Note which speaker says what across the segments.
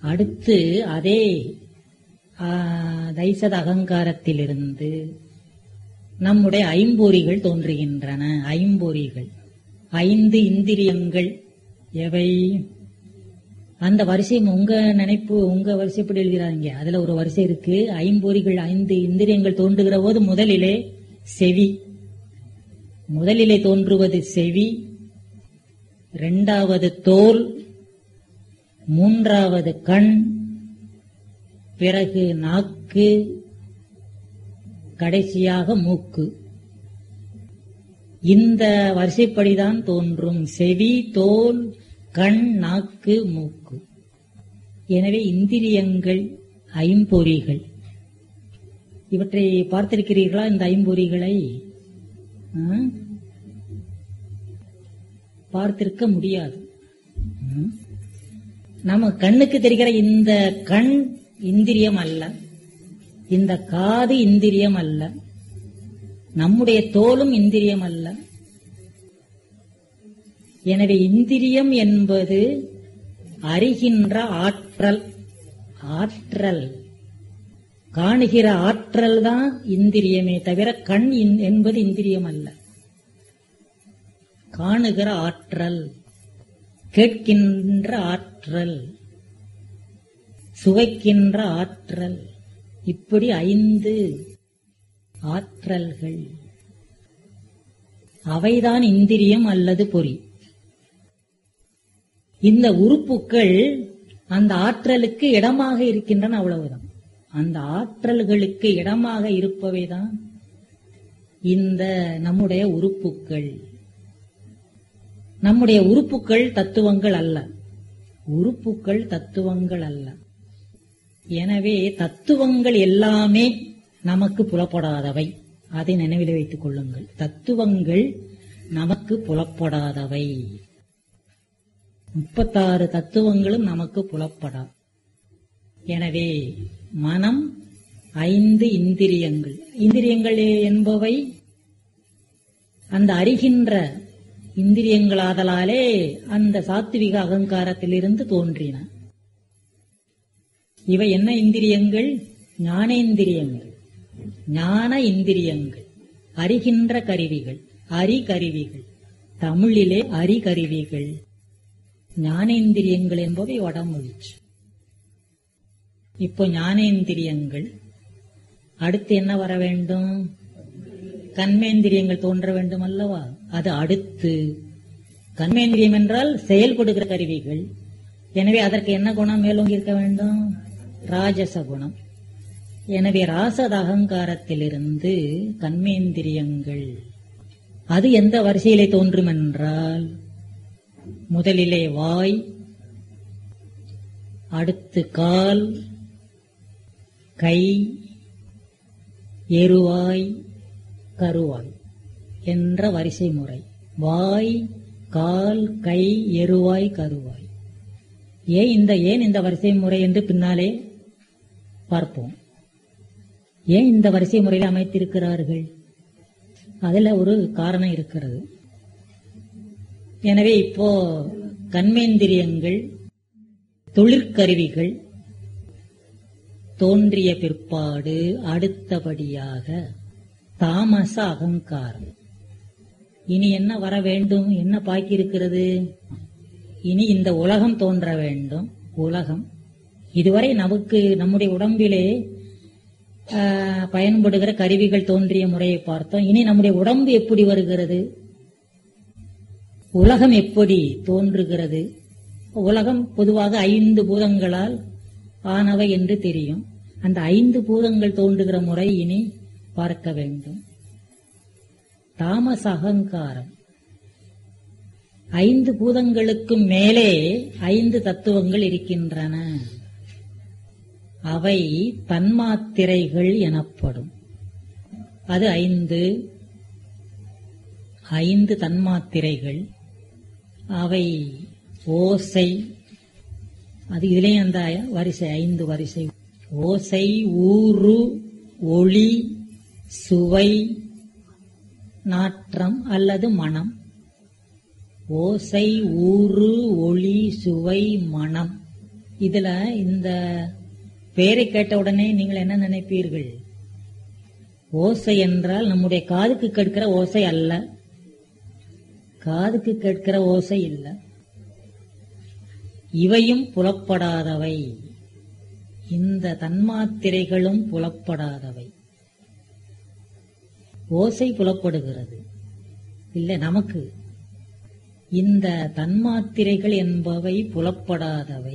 Speaker 1: அடுத்து அதே ஆ, தைசத அகங்காரத்திலிருந்து நம்முடைய ஐம்பொறிகள் தோன்றுகின்றன ஐம்பொறிகள் ஐந்து இந்திரியங்கள் எவை அந்த வரிசை உங்க நினைப்பு உங்க வரிசைப்படி எழுதுறாங்க அதுல ஒரு வரிசை இருக்கு ஐம்பொறிகள் ஐந்து இந்திரியங்கள் தோன்றுகிற போது முதலிலே செவி முதலிலே தோன்றுவது செவி இரண்டாவது தோல் மூன்றாவது கண் பிறகு நாக்கு கடைசியாக மூக்கு இந்த வரிசைப்படிதான் தோன்றும் செவி தோல் கண் நாக்கு மூக்கு எனவே இந்திரியங்கள் ஐம்பொறிகள் இவற்றை பார்த்திருக்கிறீர்களா இந்த ஐம்பொறிகளை ஆ? பார்த்திருக்க முடியாது ம். நம்ம கண்ணுக்கு தெரிகிற இந்த கண் இந்திரியம் அல்ல இந்த காது இந்திரியம் அல்ல நம்முடைய தோலும் இந்திரியம் அல்ல எனவே இந்திரியம் என்பது அறிகின்ற ஆற்றல் ஆற்றல் காணுகிற ஆற்றல் தான் இந்திரியமே தவிர கண் இன்- என்பது இந்திரியம் அல்ல காணுகிற ஆற்றல் கேட்கின்ற ஆற்றல் சுவைக்கின்ற ஆற்றல் இப்படி ஐந்து ஆற்றல்கள் அவைதான் இந்திரியம் அல்லது பொறி இந்த உறுப்புக்கள் அந்த ஆற்றலுக்கு இடமாக இருக்கின்றன அவ்வளவுதான் அந்த ஆற்றல்களுக்கு இடமாக இருப்பவைதான் இந்த நம்முடைய உறுப்புக்கள் நம்முடைய உறுப்புக்கள் தத்துவங்கள் அல்ல உறுப்புக்கள் தத்துவங்கள் அல்ல எனவே தத்துவங்கள் எல்லாமே நமக்கு புலப்படாதவை அதை நினைவில் வைத்துக் கொள்ளுங்கள் தத்துவங்கள் நமக்கு புலப்படாதவை முப்பத்தாறு தத்துவங்களும் நமக்கு புலப்படா எனவே மனம் ஐந்து இந்திரியங்கள் இந்திரியங்கள் என்பவை அந்த அறிகின்ற இந்திரியங்களாதலாலே அந்த சாத்விக அகங்காரத்திலிருந்து தோன்றின இவை என்ன இந்திரியங்கள் ஞானேந்திரியங்கள் ஞான இந்திரியங்கள் அறிகின்ற கருவிகள் அறிகருவிகள் தமிழிலே அறிகருவிகள் ஞானேந்திரியங்கள் என்பவை வடமொழிச்சு இப்போ ஞானேந்திரியங்கள் அடுத்து என்ன வர வேண்டும் கண்மேந்திரியங்கள் தோன்ற வேண்டும் அல்லவா அது அடுத்து கண்மேந்திரியம் என்றால் செயல்படுகிற கருவிகள் எனவே அதற்கு என்ன குணம் மேலோங்கி இருக்க வேண்டும் ராஜச குணம் எனவே ராசத அகங்காரத்திலிருந்து கண்மேந்திரியங்கள் அது எந்த வரிசையிலே தோன்றும் என்றால் முதலிலே வாய் அடுத்து கால் கை எருவாய் கருவாய் என்ற வரிசை முறை வாய் கால் கை எருவாய் கருவாய் ஏன் இந்த ஏன் இந்த வரிசை முறை என்று பின்னாலே பார்ப்போம் ஏன் இந்த வரிசை முறையில் அமைத்திருக்கிறார்கள் அதுல ஒரு காரணம் இருக்கிறது எனவே இப்போ கண்மேந்திரியங்கள் தொழிற்கருவிகள் தோன்றிய பிற்பாடு அடுத்தபடியாக தாமச அகங்காரம் இனி என்ன வர வேண்டும் என்ன பாக்கி இருக்கிறது இனி இந்த உலகம் தோன்ற வேண்டும் உலகம் இதுவரை நமக்கு நம்முடைய உடம்பிலே ஆஹ், பயன்படுகிற கருவிகள் தோன்றிய முறையை பார்த்தோம் இனி நம்முடைய உடம்பு எப்படி வருகிறது உலகம் எப்படி தோன்றுகிறது உலகம் பொதுவாக ஐந்து பூதங்களால் ஆனவை என்று தெரியும் அந்த ஐந்து பூதங்கள் தோன்றுகிற முறை இனி பார்க்க வேண்டும் தாமச அகங்காரம் ஐந்து பூதங்களுக்கும் மேலே ஐந்து தத்துவங்கள் இருக்கின்றன அவை தன்மாத்திரைகள் எனப்படும் அது ஐந்து ஐந்து தன்மாத்திரைகள் அவை ஓசை அது இதுலயும் அந்த வரிசை ஐந்து வரிசை ஓசை ஊறு ஒளி சுவை நாற்றம் அல்லது மனம் ஓசை ஊறு ஒளி சுவை மனம் இதுல இந்த பெயரை கேட்ட உடனே நீங்கள் என்ன நினைப்பீர்கள் ஓசை என்றால் நம்முடைய காதுக்கு கேட்கிற ஓசை அல்ல காதுக்கு கேட்கிற ஓசை இல்ல இவையும் புலப்படாதவை இந்த தன்மாத்திரைகளும் புலப்படாதவை ஓசை புலப்படுகிறது இல்லை நமக்கு இந்த தன்மாத்திரைகள் என்பவை புலப்படாதவை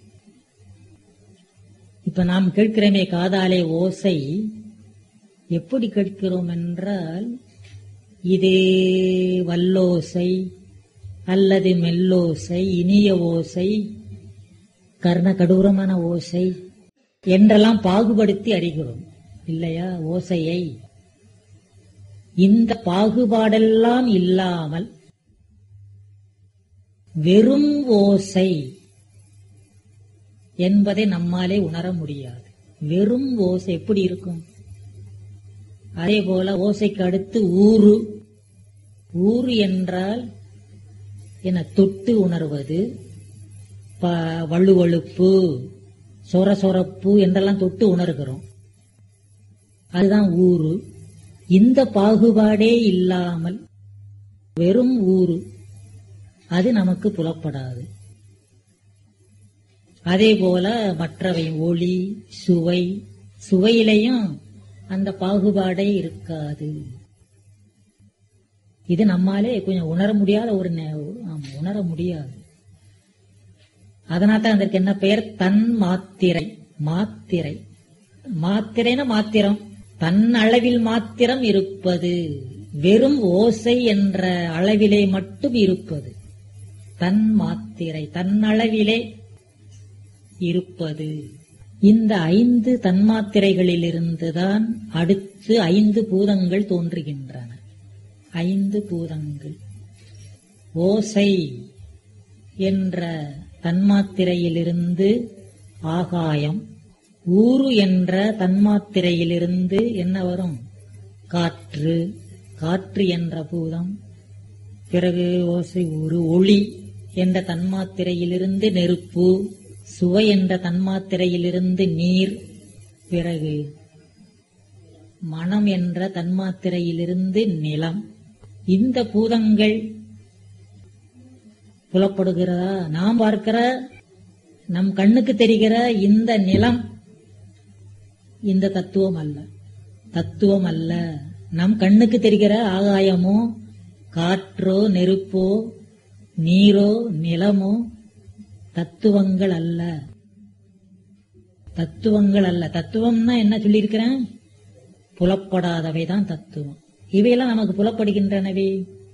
Speaker 1: இப்ப நாம் கேட்கிறோமே காதாலே ஓசை எப்படி கேட்கிறோம் என்றால் இது வல்லோசை அல்லது மெல்லோசை இனிய ஓசை கர்ண கடூரமான ஓசை என்றெல்லாம் பாகுபடுத்தி அறிகிறோம் இல்லையா ஓசையை இந்த பாகுபாடெல்லாம் இல்லாமல் வெறும் ஓசை என்பதை நம்மாலே உணர முடியாது வெறும் ஓசை எப்படி இருக்கும் அதே போல ஓசைக்கு அடுத்து ஊரு ஊரு என்றால் என தொட்டு உணர்வது ப- வழுவழுப்பு சொர சொரப்பு என்றெல்லாம் தொட்டு உணர்கிறோம் அதுதான் ஊரு இந்த பாகுபாடே இல்லாமல் வெறும் ஊரு அது நமக்கு புலப்படாது அதே போல மற்றவை ஒளி சுவை சுவையிலையும் அந்த பாகுபாடே இருக்காது இது நம்மாலே கொஞ்சம் உணர முடியாத ஒரு நே- ஆமா, உணர முடியாது அதனால தான் அதற்கு என்ன பெயர் தன் மாத்திரை மாத்திரை மாத்திரைனா மாத்திரம் தன் அளவில் மாத்திரம் இருப்பது வெறும் ஓசை என்ற அளவிலே மட்டும் இருப்பது தன் மாத்திரை தன்னளவிலே இருப்பது இந்த ஐந்து தன்மாத்திரைகளிலிருந்துதான் அடுத்து ஐந்து பூதங்கள் தோன்றுகின்றன ஐந்து பூதங்கள் ஓசை என்ற தன்மாத்திரையிலிருந்து ஆகாயம் ஊரு என்ற தன்மாத்திரையிலிருந்து என்ன வரும் காற்று காற்று என்ற பூதம் பிறகு ஓசை ஊரு ஒளி என்ற தன்மாத்திரையிலிருந்து நெருப்பு சுவை என்ற தன்மாத்திரையிலிருந்து நீர் பிறகு மனம் என்ற தன்மாத்திரையிலிருந்து நிலம் இந்த பூதங்கள் புலப்படுகிறதா நாம் பார்க்கிற நம் கண்ணுக்கு தெரிகிற இந்த நிலம் இந்த தத்துவம் அல்ல தத்துவம் அல்ல நம் கண்ணுக்கு தெரிகிற ஆகாயமோ காற்றோ நெருப்போ நீரோ நிலமோ தத்துவங்கள் அல்ல தத்துவங்கள் அல்ல தத்துவம்னா என்ன சொல்லியிருக்கிறேன் புலப்படாதவை தான் தத்துவம் இவையெல்லாம் நமக்கு புலப்படுகின்றனவே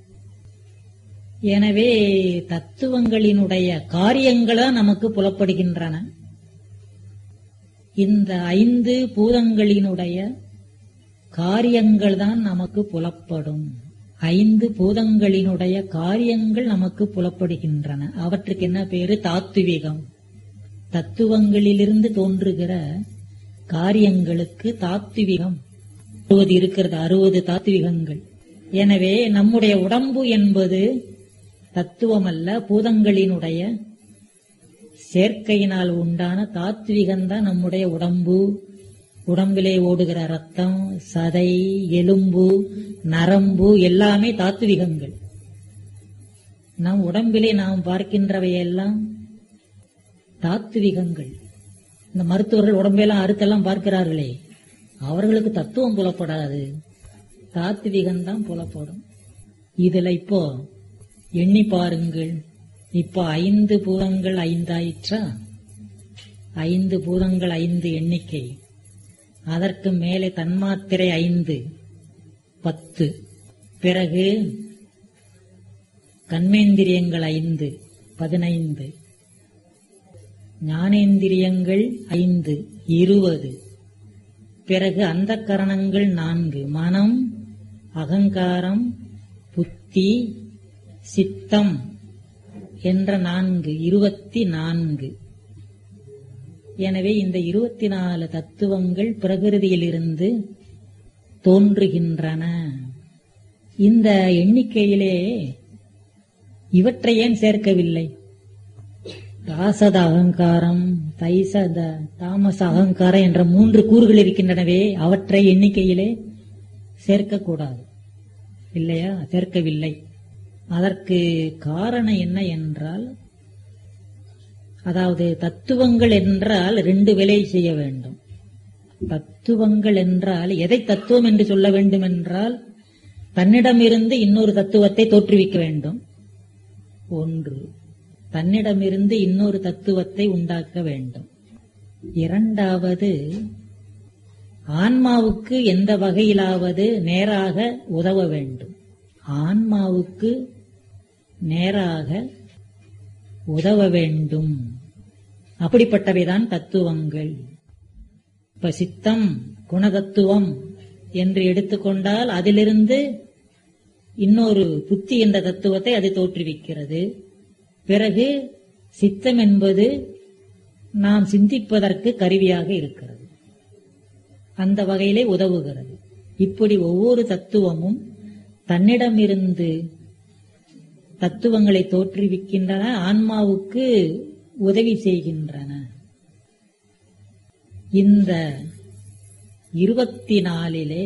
Speaker 1: எனவே தத்துவங்களினுடைய காரியங்களா நமக்கு புலப்படுகின்றன இந்த ஐந்து பூதங்களினுடைய காரியங்கள் தான் நமக்கு புலப்படும் ஐந்து பூதங்களினுடைய காரியங்கள் நமக்கு புலப்படுகின்றன அவற்றுக்கு என்ன பேரு தாத்துவிகம் தத்துவங்களிலிருந்து தோன்றுகிற காரியங்களுக்கு தாத்துவிகம் அறுபது இருக்கிறது அறுபது தாத்துவிகங்கள் எனவே நம்முடைய உடம்பு என்பது தத்துவம் அல்ல பூதங்களினுடைய சேர்க்கையினால் உண்டான தாத்விகம்தான் நம்முடைய உடம்பு உடம்பிலே ஓடுகிற ரத்தம் சதை எலும்பு நரம்பு எல்லாமே தாத்விகங்கள் நம் உடம்பிலே நாம் பார்க்கின்றவையெல்லாம் தாத்விகங்கள் இந்த மருத்துவர்கள் உடம்பெல்லாம் அறுத்தெல்லாம் பார்க்கிறார்களே அவர்களுக்கு தத்துவம் புலப்படாது தாத்விகம்தான் புலப்படும் இதுல இப்போ எண்ணி பாருங்கள் இப்போ ஐந்து பூதங்கள் ஐந்தாயிற்றா ஐந்து பூதங்கள் ஐந்து எண்ணிக்கை அதற்கு மேலே தன்மாத்திரை ஐந்து பத்து பிறகு கண்மேந்திரியங்கள் ஐந்து பதினைந்து ஞானேந்திரியங்கள் ஐந்து இருபது பிறகு அந்த கரணங்கள் நான்கு மனம் அகங்காரம் புத்தி சித்தம் என்ற நான்கு இருபத்தி நான்கு எனவே இந்த இருபத்தி நாலு தத்துவங்கள் பிரகிருதியிலிருந்து தோன்றுகின்றன இந்த எண்ணிக்கையிலே இவற்றை ஏன் சேர்க்கவில்லை ராசத அகங்காரம் தைசத தாமச அகங்காரம் என்ற மூன்று கூறுகள் இருக்கின்றனவே அவற்றை எண்ணிக்கையிலே சேர்க்கக்கூடாது இல்லையா சேர்க்கவில்லை அதற்கு காரணம் என்ன என்றால் அதாவது தத்துவங்கள் என்றால் ரெண்டு வேலை செய்ய வேண்டும் தத்துவங்கள் என்றால் எதை தத்துவம் என்று சொல்ல வேண்டும் என்றால் தன்னிடமிருந்து இன்னொரு தத்துவத்தை தோற்றுவிக்க வேண்டும் ஒன்று தன்னிடமிருந்து இன்னொரு தத்துவத்தை உண்டாக்க வேண்டும் இரண்டாவது ஆன்மாவுக்கு எந்த வகையிலாவது நேராக உதவ வேண்டும் ஆன்மாவுக்கு நேராக உதவ வேண்டும் அப்படிப்பட்டவைதான் தத்துவங்கள் இப்ப சித்தம் குணதத்துவம் என்று எடுத்துக்கொண்டால் அதிலிருந்து இன்னொரு புத்தி என்ற தத்துவத்தை அது தோற்றுவிக்கிறது பிறகு சித்தம் என்பது நாம் சிந்திப்பதற்கு கருவியாக இருக்கிறது அந்த வகையிலே உதவுகிறது இப்படி ஒவ்வொரு தத்துவமும் தன்னிடமிருந்து தத்துவங்களை தோற்றுவிக்கின்றன ஆன்மாவுக்கு உதவி செய்கின்றன இந்த இருபத்தி நாலிலே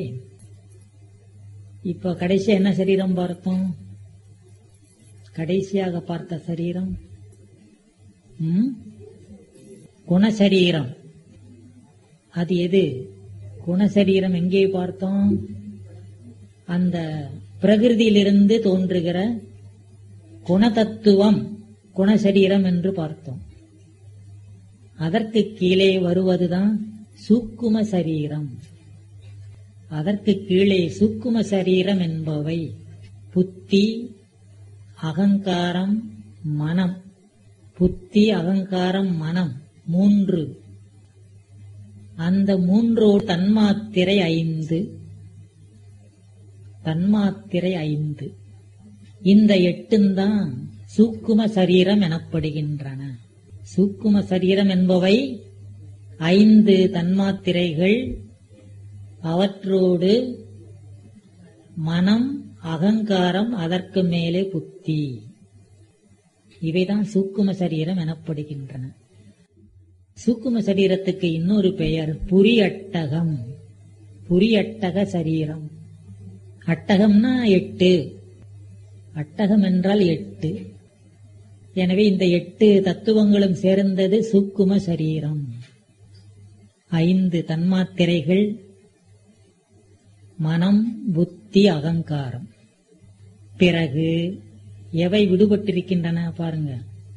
Speaker 1: இப்ப கடைசி என்ன சரீரம் பார்த்தோம் கடைசியாக பார்த்த சரீரம் ம்? குணசரீரம் அது எது குணசரீரம் எங்கே பார்த்தோம் அந்த பிரகிருதியிலிருந்து தோன்றுகிற குணதத்துவம் குணசரீரம் என்று பார்த்தோம் அதற்கு கீழே வருவதுதான் சூக்கும சரீரம் அதற்கு கீழே சூக்கும சரீரம் என்பவை புத்தி அகங்காரம் மனம் புத்தி அகங்காரம் மனம் மூன்று அந்த மூன்றோடு தன்மாத்திரை ஐந்து தன்மாத்திரை ஐந்து இந்த எட்டுந்தான் சூக்கும சரீரம் எனப்படுகின்றன சூக்கும சரீரம் என்பவை ஐந்து தன்மாத்திரைகள் அவற்றோடு மனம் அகங்காரம் அதற்கு மேலே புத்தி இவைதான் சூக்கும சரீரம் எனப்படுகின்றன சூக்கும சரீரத்துக்கு இன்னொரு பெயர் புரியட்டகம் புரியட்டக சரீரம் அட்டகம்னா எட்டு அட்டகம் என்றால் எட்டு எனவே இந்த எட்டு தத்துவங்களும் சேர்ந்தது சூக்கும சரீரம் ஐந்து தன்மாத்திரைகள் மனம் புத்தி அகங்காரம் பிறகு எவை விடுபட்டிருக்கின்றன பாருங்க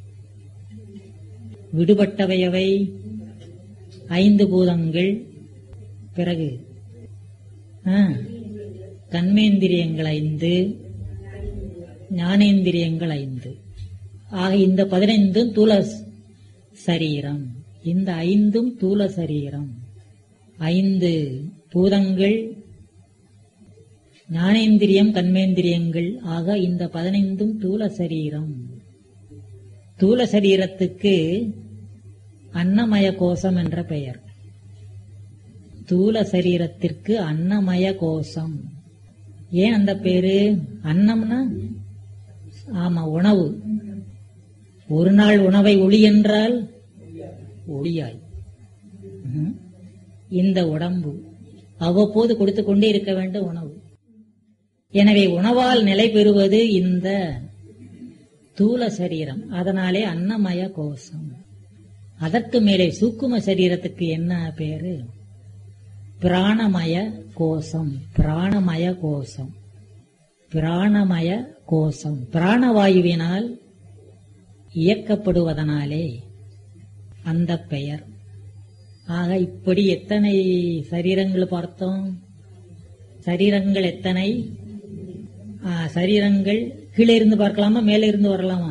Speaker 1: விடுபட்டவை எவை ஐந்து பூதங்கள் பிறகு ஆ, கண்மேந்திரியங்கள் ஐந்து ஞானேந்திரியங்கள் ஐந்து ஆக இந்த பதினைந்தும் தூல ஸ்- சரீரம் இந்த ஐந்தும் தூல சரீரம் ஐந்து பூதங்கள் ஞானேந்திரியம் கண்மேந்திரியங்கள் ஆக இந்த பதினைந்தும் தூல சரீரம் தூல சரீரத்துக்கு அன்னமய கோஷம் என்ற பெயர் தூல சரீரத்திற்கு அன்னமய கோஷம் ஏன் அந்த பேரு அன்னம்னா ஆமா உணவு ஒரு நாள் உணவை ஒளி என்றால் ஒளியாய் ம்ஹும். இந்த உடம்பு அவ்வப்போது கொடுத்து கொண்டே இருக்க வேண்டும் உணவு எனவே உணவால் நிலை பெறுவது இந்த தூல சரீரம் அதனாலே அன்னமய கோஷம் அதற்கு மேலே சூக்கும சரீரத்துக்கு என்ன பேரு பிராணமய கோஷம் பிராணமய கோஷம் பிராணமய கோஷம் பிராணவாயுவினால் இயக்கப்படுவதனாலே அந்த பெயர் ஆக இப்படி எத்தனை சரீரங்கள் பார்த்தோம் சரீரங்கள் எத்தனை ஆ, சரீரங்கள் கீழே இருந்து பார்க்கலாமா மேலே இருந்து வரலாமா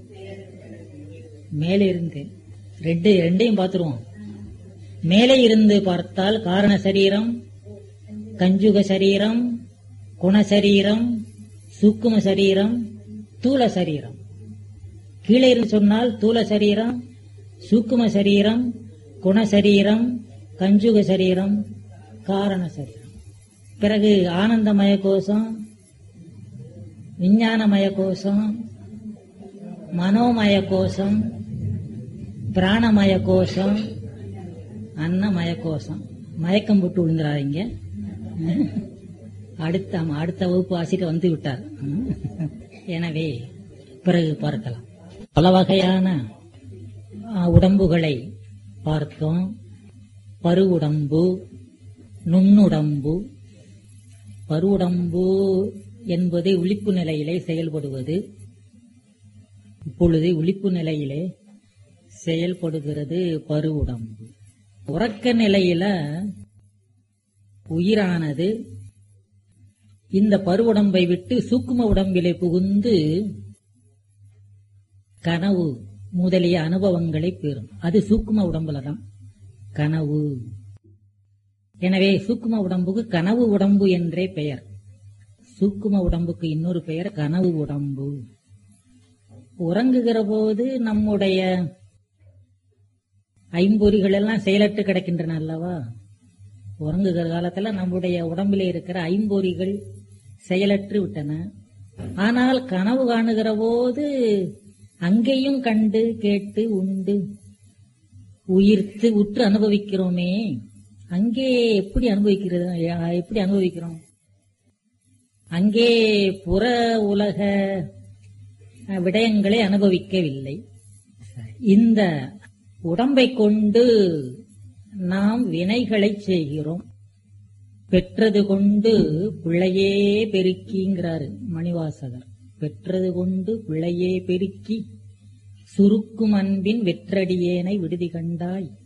Speaker 1: மேலே இருந்து ரெண்டு ரெண்டையும் பார்த்துருவோம் மேலே இருந்து பார்த்தால் காரண சரீரம் கஞ்சுக சரீரம் குணசரீரம் சூக்கும சரீரம் தூல சரீரம் கீழே இருந்து சொன்னால் தூல சரீரம் சூக்கும சரீரம் குணசரீரம் கஞ்சுக சரீரம் காரண சரீரம் பிறகு ஆனந்தமய கோஷம் விஞ்ஞானமய கோஷம் மனோமய கோஷம் பிராணமய கோஷம் அன்னமய கோஷம் மயக்கம் போட்டு விழுந்துறாதீங்க அடுத்த ஆமா, அடுத்த வகுப்பு ஆசிரியர் வந்து விட்டார் எனவே பிறகு பார்க்கலாம் பல வகையான ஆ, உடம்புகளை பார்த்தோம் பருவுடம்பு நுண்ணுடம்பு பருவுடம்பு என்பது விழிப்பு நிலையிலே செயல்படுவது இப்பொழுது விழிப்பு நிலையிலே செயல்படுகிறது பருவுடம்பு உறக்க நிலையில உயிரானது இந்த பருவுடம்பை விட்டு சூக்கும உடம்பிலே புகுந்து கனவு முதலிய அனுபவங்களை பெறும் அது சூக்கும உடம்புல தான் கனவு எனவே சூக்கும உடம்புக்கு கனவு உடம்பு என்றே பெயர் சூக்கும உடம்புக்கு இன்னொரு பெயர் கனவு உடம்பு உறங்குகிற போது நம்முடைய ஐம்பொறிகள் எல்லாம் செயலற்று கிடக்கின்றன அல்லவா உறங்குகிற காலத்துல நம்முடைய உடம்பிலே இருக்கிற ஐம்பொறிகள் செயலற்று விட்டன ஆனால் கனவு காணுகிற போது அங்கேயும் கண்டு கேட்டு உண்டு உயிர்த்து உற்று அனுபவிக்கிறோமே அங்கே எப்படி அனுபவிக்கிறது எப்படி அனுபவிக்கிறோம் அங்கே புற உலக அஹ், விடயங்களை அனுபவிக்கவில்லை இந்த உடம்பை கொண்டு நாம் வினைகளை செய்கிறோம் பெற்றது கொண்டு பிள்ளையே பெருக்கிங்கிறாரு மணிவாசகர் பெற்றது கொண்டு பிள்ளையே பெருக்கி சுருக்கும் அன்பின் வெற்றடியேனை விடுதி கண்டாய்